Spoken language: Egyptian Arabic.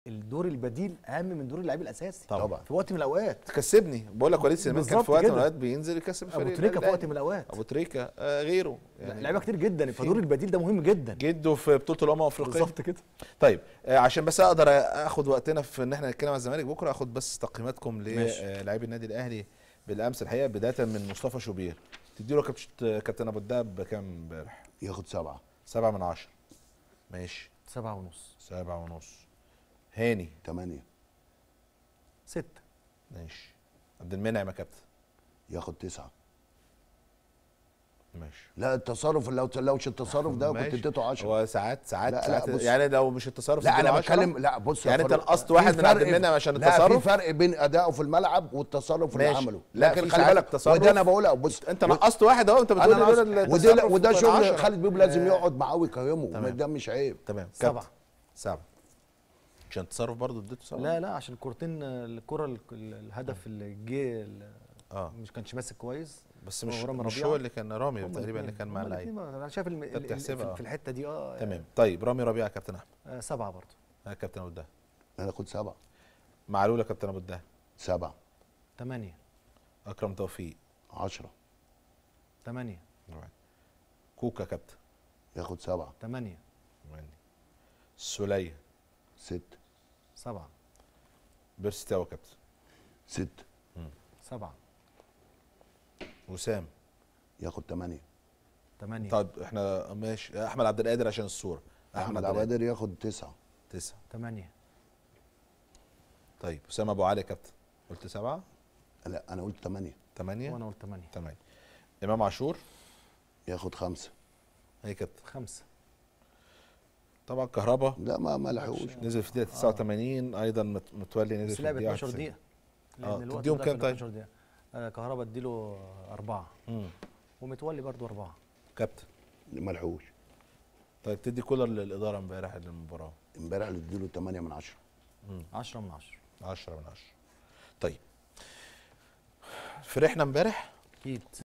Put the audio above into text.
الدور البديل اهم من دور اللعيب الاساسي طبعا. في وقت من الاوقات تكسبني بقول لك وليد سليمان كان بالظبط في وقت من كده. الاوقات بينزل يكسب الفريق ابو تريكه في الأهلي. وقت من الاوقات ابو تريكه آه غيره يعني لعيبه كتير جدا فدور البديل ده مهم جدا جده في بطوله الامم الافريقيه بالظبط كده طيب آه عشان بس اقدر اخد وقتنا في ان احنا نتكلم عن الزمالك بكره اخد بس تقييماتكم ماشي. للاعبي النادي الاهلي بالامس الحقيقه بدايه من مصطفى شوبير تدي له كابتن كابتن ابو الدهب بكام امبارح؟ ياخد سبعه سبعة من عشرة ماشي سبعة ونص سبعة ونص هاني ثمانيه ستة ماشي عبد المنعم يا كابتن ياخد تسعه ماشي لا التصرف لو لو مش التصرف ده كنت ماشي. اديته 10 هو ساعات ساعات, لا، لا، ساعات بص. يعني لو مش التصرف لا انا تديله عشرة؟ بتكلم لا بص يا يعني انت فاروق، نقصت في واحد من عبد فرق- المنعم عشان لا في التصرف فرق بين ادائه في الملعب والتصرف اللي ماشي. عمله لا، لكن في خلي ساعات بالك التصرف- وده انا بقولها بص انت نقصت واحد اهو انت بتقول انا لي نقص- دول وده التصرف وده من شغل عشرة. خالد بيبو لازم آه، يقعد معاه ويقيمه تمام. ده مش عيب تمام سبعة. كابتن. سبعة عشان التصرف برضه اديته سبعة لا لا عشان كورتين الكرة ال- ال- الهدف اللي جه ال- اه مش كانش ماسك كويس بس مش هو رامي مش ربيعة. هو اللي كان رامي هما تقريبا اللي الاتنين- كان مع هما اللعيبه الاتنين، انا شايف الم- انت ال- ال- بتحسبها، في- آه. في الحته دي اه تمام طيب رامي ربيعه يا كابتن احمد آه، سبعه برضه يا كابتن ابو الدهب انا اخد سبعه معلول يا كابتن ابو الدهب سبعه ثمانيه اكرم توفيق 10 ثمانيه كوكا كابتن ياخد سبعه ثمانيه يعني السوليه 6 سبعه بيرستاو كابتن 6 سبعه وسام ياخد 8 ثمانيه طيب احنا ماشي احمد عبد القادر عشان الصوره احمد عبادر ياخد 9 تسعة ثمانيه طيب اسامه ابو علي يا كابتن قلت سبعة لا انا قلت 8 ثمانية وانا قلت ثمانيه ثمانية امام عاشور ياخد 5 هي كابتن خمسه طبعا كهربا لا ما ما لحقوش نزل في دقيقه 89 ايضا مت- متولي نزل بس في لعب الدقيقه 12 دقيقه آه، لان الوقت تديهم ده كام كان طيب؟ 12 دقيقه آه كهربا اديله اربعه امم ومتولي برضه اربعه كابتن ما لحقوش طيب تدي كولر للاداره امبارح للمباراه امبارح اللي اديله 8 من 10 10 من 10 10 من 10 طيب فرحنا امبارح اكيد